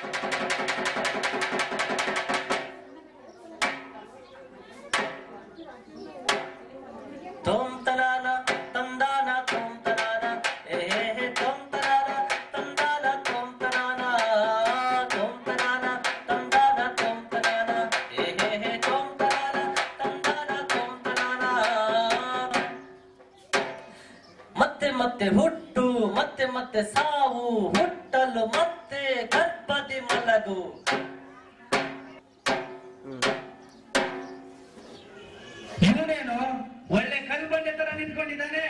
ತೋಂ ತನಾನ ತಂದಾನ ತೋಂ ತನಾನ ಏ ಹೇ ಹೇ ತೋಂ ತನಾನ ತಂದಾನ ತೋಂ ತನಾನ ತೋಂ ತನಾನ ತಂದಾನ ತೋಂ ತನಾನ ಏ ಹೇ ಹೇ ತೋಂ ತನಾನ ತಂದಾನ ತೋಂ ತನಾನ ಮತ್ತೆ ಮತ್ತೆ ಹುಟ್ಟು ಮತ್ತೆ ಮತ್ತೆ ಸಾವು ಹುಟ್ಟಲು ಮತ್ತೆ ಗರ್ಭದಿ ಮಲಗು ಇವನೇನು ಒಳ್ಳೆ ಕಲ್ಲು ಬಂಡೆ ತರ ನಿಂತ್ಕೊಂಡಿದ್ದಾನೆ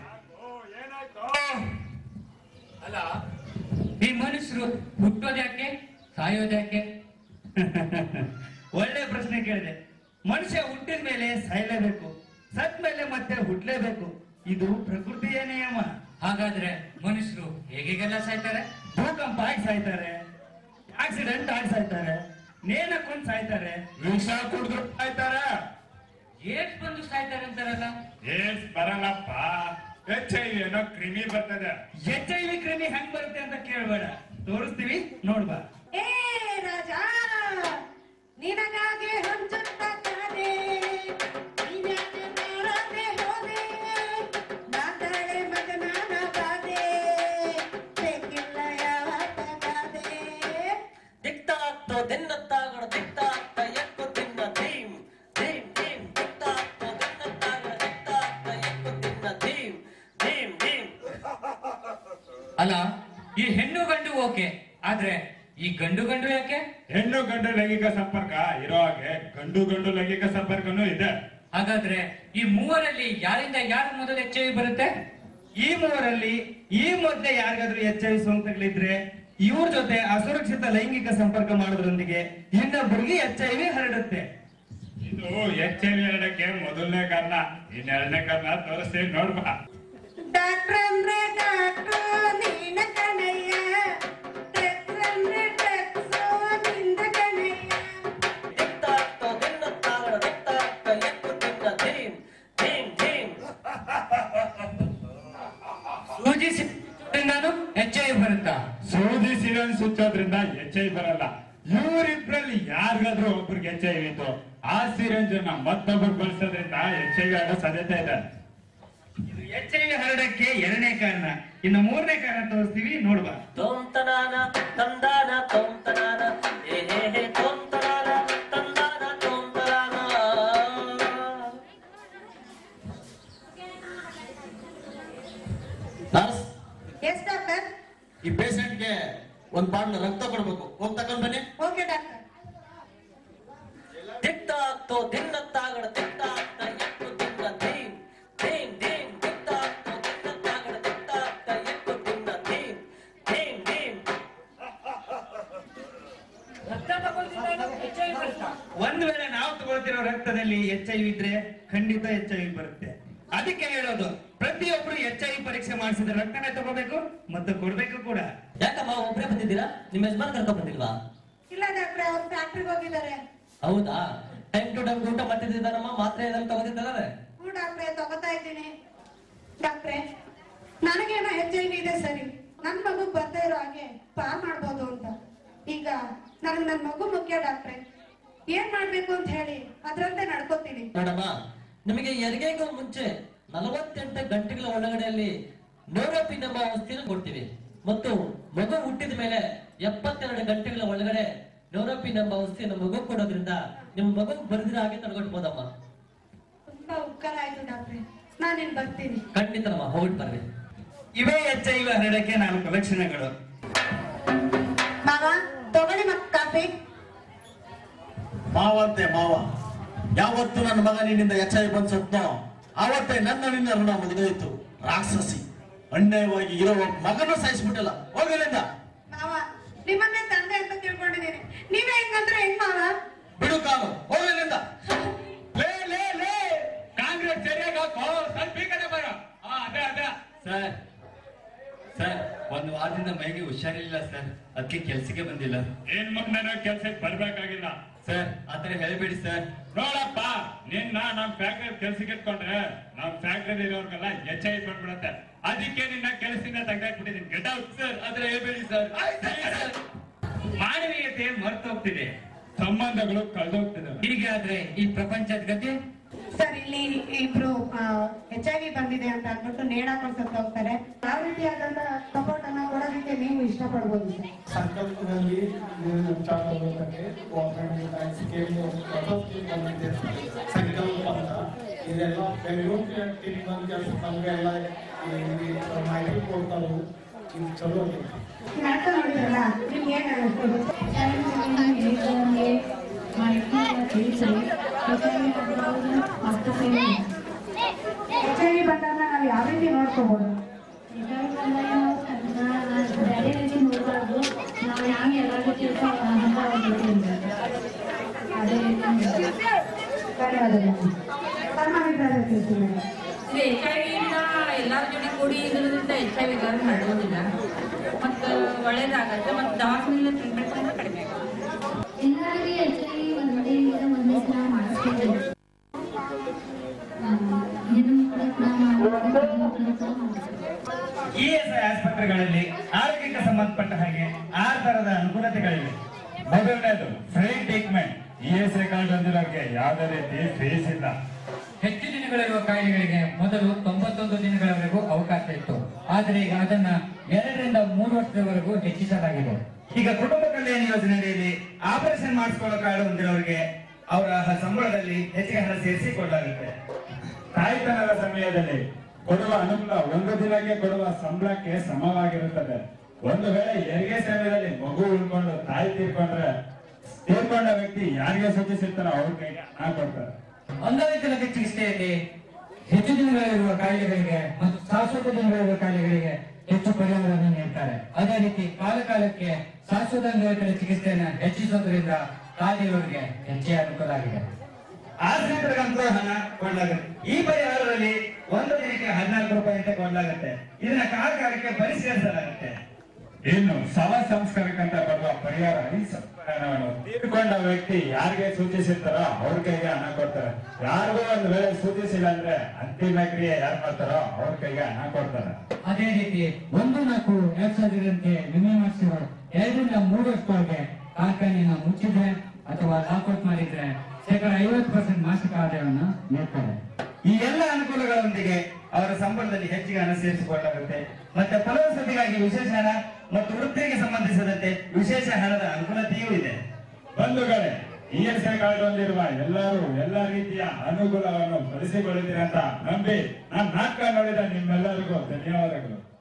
ಅಲ್ಲ ಈ ಮನುಷ್ಯರು ಹುಟ್ಟೋದ್ಯಾಕೆ ಸಾಯೋದ್ಯಾಕೆ ಒಳ್ಳೆ ಪ್ರಶ್ನೆ ಕೇಳಿದೆ ಮನುಷ್ಯ ಹುಟ್ಟಿದ ಮೇಲೆ ಸಾಯಲೇಬೇಕು ಸತ್ ಮೇಲೆ ಮತ್ತೆ ಹುಟ್ಲೇಬೇಕು ಇದು ಪ್ರಕೃತಿಯ ನಿಯಮ ಹಾಗಾದ್ರೆ ಮನುಷ್ಯರು ಹೇಗೆಲ್ಲ ಸಾಯ್ತಾರೆ ಭೂಕಂಪ ಆಗಿ ಸಾಯ್ತಾರೆ ಆಕ್ಸಿಡೆಂಟ್ ಆಗಿ ಸಾಯ್ತಾರೆ ನೇಣಕ್ಕೊಂಡ್ ಸಾಯ್ತಾರೆ ವಿಷ ಕುಡಿದ್ರು ಆಯ್ತಾರ ಏಟ್ ಬಂದು ಸಾಯ್ತಾರೆ ಅಂತಾರಲ್ಲ ಏಸ್ ಬರಲ್ಲಪ್ಪ ಎಚ್ ಐ ಏನೋ ಕ್ರಿಮಿ ಬರ್ತದೆ ಎಚ್ ಐ ವಿ ಕ್ರಿಮಿ ಹೆಂಗ್ ಬರುತ್ತೆ ಅಂತ ಕೇಳ್ಬೇಡ ತೋರಿಸ್ತೀವಿ ನೋಡ್ಬಾ ಏ ರಾಜ ನಿನಗಾಗಿ ಹಂಚುತ್ತ ಕಾದೆ ನೀನ್ಯಾಕೆ ಮಾಡದೆ ಹೋದೆ ನಾತಾಳೆ ಮಗನಾನ ಬಾದೆ ಬೇಕಿಲ್ಲ ಯಾವತ್ತ ಗಾದೆ ದಿಕ್ತಾಕ್ತೋ ದಿನ್ನತ್ತಾಗಡ ದಿಕ್ತಾಕ್ತ ಎಕ್ಕು ತಿನ್ನ ಧೀಮ್ ಧೀಮ್ ಧೀಮ್ ದಿಕ್ತಾಕ್ತೋ ದಿನ್ನತ್ತಾಗಡ ದಿಕ್ತಾಕ್ತ ಎಕ್ಕು ತಿನ್ನ ಧೀಮ್ ಧೀಮ್ ಧೀಮ್ ಅಲ್ಲ ಈ ಹೆಣ್ಣು ಗಂಡು ಓಕೆ ಆದ್ರೆ ಈ ಗಂಡು ಗಂಡು ಯಾಕೆ ಹೆಣ್ಣು ಗಂಡು ಲೈಂಗಿಕ ಸಂಪರ್ಕ ಇರೋ ಹಾಗೆ ಗಂಡು ಗಂಡು ಲೈಂಗಿಕ ಸಂಪರ್ಕನೂ ಇದೆ ಹಾಗಾದ್ರೆ ಈ ಮೂವರಲ್ಲಿ ಯಾರಿಂದ ಯಾರು ಮೊದಲು ಎಚ್ ಐ ಬರುತ್ತೆ ಈ ಮೂವರಲ್ಲಿ ಈ ಮೊದಲೇ ಯಾರಿಗಾದ್ರೂ ಎಚ್ ಐ ವಿ ಸೋಂಕುಗಳಿದ್ರೆ ಇವ್ರ ಜೊತೆ ಅಸುರಕ್ಷಿತ ಲೈಂಗಿಕ ಸಂಪರ್ಕ ಮಾಡೋದ್ರೊಂದಿಗೆ ಇನ್ನೊಬ್ಬರಿಗೆ ಎಚ್ ಐ ವಿ ಹರಡುತ್ತೆ ಇದು ಎಚ್ ಐ ವಿ ಎರಡಕ್ಕೆ ಮೊದಲನೇ ಕಾರಣ ಇನ್ನೆರಡನೇ ಕಾರಣ ತೋರಿಸ್ತೀವಿ ನೋಡ್ಬಾ ಡಾಕ್ಟ್ರ್ ಅಂದ್ರೆ ಡಾಕ್ಟ್ರು ನೀನ ಕಣಯ್ಯ ಟ್ರೆಕ್ಸ್ ಅಂದ್ರೆ ಟ್ರೆಕ್ಸು ನಿಂದ ಕಣಯ್ಯ ದಿಕ್ತಾಕ್ತೋ ದಿನ್ನತ್ತಾಗಡ ದಿಕ್ತಾಕ್ತ ಎಕ್ಕು ತಿನ್ನ ಧೀಮ್ ಧೀಮ್ ಧೀಮ್ ಸೂಜಿ ನಾನು ಎಚ್ ಐ ಬರುತ್ತಾ ಸೂದಿ ಸಿರನ್ ಸುಚ್ಚೋದ್ರಿಂದ ಎಚ್ ಐ ಬರಲ್ಲ ಇವರಿಬ್ರಲ್ಲಿ ಯಾರಿಗಾದ್ರೂ ಒಬ್ರಿಗೆ ಎಚ್ ಐ ವಿ ಇತ್ತು ಆ ಸಿರಂಜನ್ನ ಮತ್ತೊಬ್ಬರು ಬಳಸೋದ್ರಿಂದ ಎಚ್ ಐ ವಿ ಆಗೋ ಸಾಧ್ಯತೆ ಇದೆ ಎಚ್ ಐ ವಿ ಹರಡಕ್ಕೆ ಎರಡನೇ ಕಾರಣ ಇನ್ನು ಮೂರನೇ ಕಾರಣ ತೋರಿಸ್ತೀವಿ ನೋಡ್ಬಾ ತೋಂ ತನಾನ ತಂದಾನ ತೋಂ ತನಾನ ಏ ಹೇ ಹೇ ತೋಂ ತನಾನ ತಂದಾನ ತೋಂ ತನಾನ ನರ್ಸ್ ಎಸ್ ಡಾಕ್ಟರ್ ಈ ಪೇಷಂಟ್ಗೆ ಒಂದ್ ಬಾಟ್ಲು ರಕ್ತ ಕೊಡ್ಬೇಕು ಹೋಗಿ ತಕೊಂಡ್ ಬನ್ನಿ ಓಕೆ ಡಾಕ್ಟರ್ ದಿಕ್ತಾಕ್ತೋ ದಿನ್ನತ್ತಾಗಡ ದಿಕ್ತಾಕ್ತ ಎಕ್ಕು ತಿನ್ನ ಧೀಮ್ ಧೀಮ್ ಧೀಮ್ ದಿಕ್ತಾಕ್ತೋ ದಿನ್ನತ್ತಾಗಡ ದಿಕ್ತಾಕ್ತ ಎಕ್ಕು ತಿನ್ನ ಧೀಮ್ ಧೀಮ್ ಧೀಮ್ ರಕ್ತ ತಗೊಳ್ತಿದ್ದಾಗ ಎಚ್ ಐ ಬರುತ್ತಾ ಒಂದ್ ವೇಳೆ ನಾವು ತಗೊಳ್ತಿರೋ ರಕ್ತದಲ್ಲಿ ಎಚ್ ಐ ವಿ ಇದ್ರೆ ಖಂಡಿತ ಎಚ್ ಐ ವಿ ಬರುತ್ತೆ ಅದಕ್ಕೆ ಹೇಳೋದು ಪ್ರತಿಯೊಬ್ರು ಎಚ್ ಐ ವಿ ಪರೀಕ್ಷೆ ಮಾಡಿಸಿದ ರಕ್ತನೇ ತಗೋಬೇಕು ಮತ್ತು ಕೊಡ್ಬೇಕು ಕೂಡ ಯಾಕಮ್ಮ ಒಬ್ಬರೇ ಬಂದಿದ್ದೀರಾ ನಿಮ್ಮ ಯಜಮಾನ್ ಕರ್ಕೊಂಡ್ ಬಂದಿಲ್ವಾ ಇಲ್ಲ ಡಾಕ್ಟ್ರೆ ಅವ್ರು ಫ್ಯಾಕ್ಟ್ರಿಗೆ ಹೋಗಿದ್ದಾರೆ ಹೌದಾ ಟೈಮ್ ಟು ಟೈಮ್ ಊಟ ಮಾಡ್ತಿದ್ದಾರಮ್ಮ ಮಾತ್ರೆ ಏನಾದ್ರು ತಗೋತಿದ್ದಾರೆ ಹ್ಞೂ ಡಾಕ್ಟ್ರೆ ತಗೋತಾ ಇದ್ದೀನಿ ಡಾಕ್ಟ್ರೆ ನನಗೇನೋ ಎಚ್ ಐ ವಿ ಇದೆ ಸರಿ ನನ್ ಮಗು ಬರ್ದೇ ಇರೋ ಹಾಗೆ ಪಾರ್ ಮಾಡ್ಬೋದು ಅಂತ ಈಗ ನನಗೆ ನನ್ ಮಗು ಮುಖ್ಯ ಡಾಕ್ಟ್ರೆ ಏನ್ ಮಾಡ್ಬೇಕು ಅಂತ ಹೇಳಿ ಅದ್ರಂತೆ ನಡ್ಕೋತೀನಿ ನೋಡಮ್ಮ ನಿಮಗೆ ಹೆರಿಗೆಗೂ ಮುಂಚೆ ನಲವತ್ತೆಂಟು ಗಂಟೆಗಳ ಒಳಗಡೆಯಲ್ಲಿ ನ್ಯೂರೋಪಿನ್ ಎಂಬ ಔಷಧಿನ ಕೊಡ್ತೀವಿ ಮತ್ತು ಮಗು ಹುಟ್ಟಿದ ಮೇಲೆ ಎಪ್ಪತ್ತೆರಡು ಗಂಟೆಗಳ ಒಳಗಡೆ ನ್ಯೂರೋಪಿನ್ ಎಂಬ ಔಷಧಿಯನ್ನು ಮಗು ಕೊಡೋದ್ರಿಂದ ನಿಮ್ಮ ಮಗು ಬರೆದಿರೋ ಹಾಗೆ ತಡ್ಕೊಳ್ಬೋದಮ್ಮ ತುಂಬಾ ಉಪಕಾರ ಆಯ್ತು ಡಾಕ್ಟ್ರೆ ನಾನಿನ್ ಬರ್ತೀನಿ ಖಂಡಿತನಮ್ಮ ಹೋಗ್ಬಿಟ್ಟು ಬರ್ರಿ ಇವೇ ಎಚ್ ಐ ವಿ ಹರಡಕ್ಕೆ ನಾಲ್ಕು ಲಕ್ಷಣಗಳು ಮಾವ ತಗೊಳ್ಳಿ ಮತ್ ಕಾಫಿ ಮಾವಂತೆ ಮಾವ ಯಾವತ್ತು ನನ್ನ ಮಗ ನಿನ್ನಿಂದ ಎಚ್ ಐ ಬಂದ್ ಸತ್ನೋ ಆವತ್ತೇ ನನ್ನ ನಿನ್ನ ಋಣ ಮುಗಿದೋಯ್ತು ರಾಕ್ಷಸಿ ಅನ್ಯಾಯವಾಗಿ ಇರೋ ಒಬ್ಬ ಮಗನೂ ಸಾಯಿಸ್ಬಿಟ್ಟಿಲ್ಲ ಹೋಗಲಿಂದ ಮಾವ ನಿಮ್ಮನ್ನೇ ತಂದೆ ಅಂತ ತಿಳ್ಕೊಂಡಿದ್ದೀನಿ ನೀವೇ ಹೆಂಗಂದ್ರೆ ಹೆಂಗ್ ಮಾವ ಬಿಡು ಕಾಲು ಹೋಗಲಿಂದ ಲೇ ಲೇ ಲೇ ಕಾಂಗ್ರೆಸ್ ಸರಿಯಾಗಿ ಹಾಕೋ ಸ್ವಲ್ಪ ಈ ಕಡೆ ಬರೋ ಹಾ ಅದೇ ಅದೇ ಸರ್ ಸರ್ ಒಂದು ವಾರದಿಂದ ಮೈಗೆ ಹುಷಾರಿಲ್ಲ ಸರ್ ಅದಕ್ಕೆ ಕೆಲ್ಸಕ್ಕೆ ಬಂದಿಲ್ಲ ಏನ್ ಮುಂದೆ ಕೆಲ್ಸಕ್ಕೆ ಬರ್ಬೇಕಾಗಿಲ್ಲ ಸರ್ ಆತರ ಹೇಳ್ಬೇಡಿ ಸರ್ ನೋಡಪ್ಪ ನಿನ್ನ ನಮ್ ಫ್ಯಾಕ್ಟ್ರಿ ಕೆಲ್ಸಕ್ಕೆ ಇಟ್ಕೊಂಡ್ರೆ ನಮ್ ಫ್ಯಾಕ್ಟ್ರಿ ಇರೋರ್ಗೆಲ್ಲ ಎಚ್ ಐ ಬಂದ್ಬಿಡತ್ತೆ ಅದಕ್ಕೆ ನಿನ್ನ ಕೆಲಸದಿಂದ ತೆಗೆದಾಕ್ಬಿಟ್ಟಿದ್ದೀನಿ ಗೆಟ್ ಔಟ್ ಸರ್ ಆತರ ಹೇಳ್ಬೇಡಿ ಸರ್ ಮಾನವೀಯತೆ ಮರ್ತೋಗ್ತಿದೆ ಸಂಬಂಧಗಳು ಕಳೆದೋಗ್ತಿದ್ದಾವೆ ಹೀಗೆ ಆದ್ರೆ ಈ ಪ್ರಪಂಚದ ಗತಿ ಸರ್ ಇಲ್ಲಿ ಇಬ್ರು ಎಚ್ ಐ ವಿ ಬಂದಿದೆ ಅಂತ ಅಂದ್ಬಿಟ್ಟು ನೇಣಾಕೊಂಡು ಸತ್ತು ಹೋಗ್ತಾರೆ ಯಾವ ರೀತಿಯಾದಂತ ಸಪೋರ್ಟ್ ಅನ್ನ ಕೊಡೋದಕ್ಕೆ ನೀವು ಇಷ್ಟಪಡ್ಬೋದು ಸರ್ ಸಂಕಲ್ಪದಲ್ಲಿ ನೀವು ಉಚ್ಚಾರ ತಗೋಬೇಕಂದ್ರೆ ಗೌರ್ಮೆಂಟ್ ಲೈಫ್ಗೆ ಬಂದಿದೆ ಸಂಕಲ್ಪ ಅಂತ ಇದೆಲ್ಲ ಬೆಂಗಳೂರು ಟೀಮ್ ಬಂದು ಕೆಲಸ ನಮಗೆ ಎಲ್ಲ ಇಲ್ಲಿ ಮಾಹಿತಿ ಕೊಡ್ತಾರೆ ಇದು ಚಲೋ ಐತಿ. ನೀವು ಅರ್ಥ ಮಾಡಿದ್ರಲ್ಲ ನಿಮ್ಗೆ ಏನ್ ಅನ್ನಿಸ್ತದೆ ಎಚ್ ಐ ವಿ ಬಂದಾಗ ನಾವು ಯಾವ ರೀತಿ ನೋಡ್ಕೋಬಹುದು ಧನ್ಯವಾದಗಳು ಸನ್ಮಾನಿತರಾದ ತಿಳಿಸಿ ಮೇಡಮ್ ಎಚ್ ಐ ವಿಯಿಂದ ಎಲ್ಲರ ಜೊತೆ ಕೂಡಿ ಇದ್ರಿಂದ ಎಚ್ ಐ ವಿ ಗಾರು ಹರಡೋದಿಲ್ಲ ಮತ್ತು ಒಳ್ಳೇದಾಗತ್ತೆ ಮತ್ತು ದವಾಖಾನೆ ಟ್ರೀಟ್ಮೆಂಟ್ ಕೂಡ ಕಡಿಮೆ ಆಗುತ್ತೆ ಎಲ್ಲರಿಗೆ ಎಚ್ ಐ ವಿ ಒಂದೇ ಈಗ ಒಂದೇ ಸಲ ಮಾಡಿಸ್ಬೇಕು ಹೆಣ್ಮಕ್ಳು ನಾವು ಹೆಣ್ಮಕ್ಳು ಸಹ ಮಾಡಿಸ್ಬೇಕು ಇ ಎಸ್ ಐ ಆಸ್ಪತ್ರೆಗಳಲ್ಲಿ ಆರೋಗ್ಯಕ್ಕೆ ಸಂಬಂಧಪಟ್ಟ ಹಾಗೆ ಆರು ತರದ ಅನುಕೂಲತೆಗಳಿವೆ ಮೊದಲನೇದು free treatment E S I card ಹೊಂದಿರೋರಿಗೆ ಯಾವುದೇ ರೀತಿ ಫೀಸ್ ಇಲ್ಲ ಹೆಚ್ಚು ದಿನಗಳಿರುವ ಕಾಯಿಲೆಗಳಿಗೆ ಮೊದಲು ತೊಂಬತ್ತೊಂದು ದಿನಗಳವರೆಗೂ ಅವಕಾಶ ಇತ್ತು ಆದರೆ ಈಗ ಅದನ್ನ ಎರಡರಿಂದ ಮೂರು ವರ್ಷದವರೆಗೂ ಹೆಚ್ಚಿಸಲಾಗಿದೆ ಈಗ ಕುಟುಂಬ ಕಲ್ಯಾಣ ಯೋಜನೆಯಲ್ಲಿ ಆಪರೇಷನ್ ಮಾಡಿಸ್ಕೊಳ್ಳೋ ಕಾರ್ಡ್ ಹೊಂದಿರೋರಿಗೆ ಅವರ ಸಂಬಳದಲ್ಲಿ ಹೆಚ್ಚಿಗೆ ಹಣ ಸೇರಿಸಿ ಕೊಡಲಾಗುತ್ತೆ ತಾಯ್ತನದ ಸಮಯದಲ್ಲಿ ಕೊಡುವ ಅನುಕೂಲ ಒಂದು ದಿನಕ್ಕೆ ಕೊಡುವ ಸಂಬಳಕ್ಕೆ ಸಮವಾಗಿರುತ್ತದೆ ಒಂದು ವೇಳೆ ಹೆರಿಗೆ ಸಮಯದಲ್ಲಿ ಮಗು ಉಳ್ಕೊಂಡು ತಾಯಿ ತೀರ್ಕೊಂಡ್ರೆ ತೀರ್ಕೊಂಡ ವ್ಯಕ್ತಿ ಯಾರಿಗೆ ಸೂಚಿಸಿರ್ತಾರೋ ಅವ್ರ ಕೈಗೆ ಹಣ ಕೊಡ್ತಾರೆ ಅಂಗವೈಕಲ್ಯ ಚಿಕಿತ್ಸೆಯಲ್ಲಿ ಹೆಚ್ಚು ದಿನಗಳಿರುವ ಕಾಯಿಲೆಗಳಿಗೆ ಮತ್ತು ಶಾಶ್ವತ ದಿನಗಳಿರುವ ಕಾಯಿಲೆಗಳಿಗೆ ಹೆಚ್ಚು ಪರಿಹಾರವನ್ನು ನೀಡ್ತಾರೆ ಅದೇ ರೀತಿ ಕಾಲ ಕಾಲಕ್ಕೆ ಶಾಶ್ವತ ಅಂಗವೈಕಲ್ಯ ಚಿಕಿತ್ಸೆಯನ್ನು ಹೆಚ್ಚಿಸೋದ್ರಿಂದ ಕಾಯಿಲೆಯವರಿಗೆ ಹೆಚ್ಚೇ ಅನುಕೂಲ ಆಗಿದೆ ಆಸ್ಪತ್ರೆಗಂತೂ ಹಣ ಕೊಡಲಾಗುತ್ತೆ ಈ ಪರಿಹಾರದಲ್ಲಿ ಒಂದು ದಿನಕ್ಕೆ ಹದಿನಾಲ್ಕು ರೂಪಾಯಿ ಅಂತ ಕೊಡಲಾಗುತ್ತೆ ಇದನ್ನ ಕಾಲ ಕಾಲಕ್ಕೆ ಪರಿಶೀಲಿಸಲಾಗುತ್ತೆ ಇನ್ನು ಶವ ಸಂಸ್ಕಾರಕ್ಕಂತ ಬರುವ ಪರಿಹಾರ ಈ ಹಣವನ್ನು ತೀರ್ಕೊಂಡ ವ್ಯಕ್ತಿ ಯಾರಿಗೆ ಸೂಚಿಸಿರ್ತಾರೋ ಅವ್ರ ಕೈಗೆ ಹಣ ಕೊಡ್ತಾರೆ ಯಾರಿಗೂ ಒಂದು ವೇಳೆ ಸೂಚಿಸಿಲ್ಲ ಅಂದ್ರೆ ಅಂತಿಮ ಕ್ರಿಯೆ ಯಾರು ಮಾಡ್ತಾರೋ ಅವ್ರ ಕೈಗೆ ಹಣ ಕೊಡ್ತಾರೆ ಅದೇ ರೀತಿ ಒಂದು ನಾಲ್ಕು ಎರಡ್ ಸಾವಿರದಂತೆ ವಿಮೆ ಮಾಡಿಸಿರೋ ಎರಡರಿಂದ ಮೂರು ವರ್ಷದೊಳಗೆ ಕಾರ್ಖಾನೆಯನ್ನು ಮುಚ್ಚಿದ್ರೆ ಅಥವಾ ಲಾಕ್ಔಟ್ ಮಾಡಿದ್ರೆ ಶೇಕಡ ಐವತ್ತು ಪರ್ಸೆಂಟ್ ಮಾಸಿಕ ಆದಾಯವನ್ನು ನೀಡ್ತಾರೆ ಈ ಎಲ್ಲ ಅನುಕೂಲಗಳೊಂದಿಗೆ ಅವರ ಸಂಬಳದಲ್ಲಿ ಹೆಚ್ಚಿಗೆ ಹಣ ಸೇರಿಸಿಕೊಳ್ಳಲಾಗುತ್ತೆ ಮತ್ತೆ ಫಲವಸತಿಗಾಗಿ ವಿಶೇಷ ಹಣ ಮತ್ತು ವೃತ್ತಿಗೆ ಸಂಬಂಧಿಸಿದಂತೆ ವಿಶೇಷ ಹಣದ ಅನುಕೂಲತೆಯೂ ಇದೆ ಬಂಧುಗಳೇ ಇ ಎಸ್ ಐ ಕಾರ್ಡ್ ಹೊಂದಿರುವ ಎಲ್ಲರೂ ಎಲ್ಲ ರೀತಿಯ ಅನುಕೂಲವನ್ನು ಬಳಸಿಕೊಳ್ಳುತ್ತೀರಂತ ನಂಬಿ ನಾನು ನಾಟಕ ನೋಡಿದ ನಿಮ್ಮೆಲ್ಲರಿಗೂ ಧನ್ಯವಾದಗಳು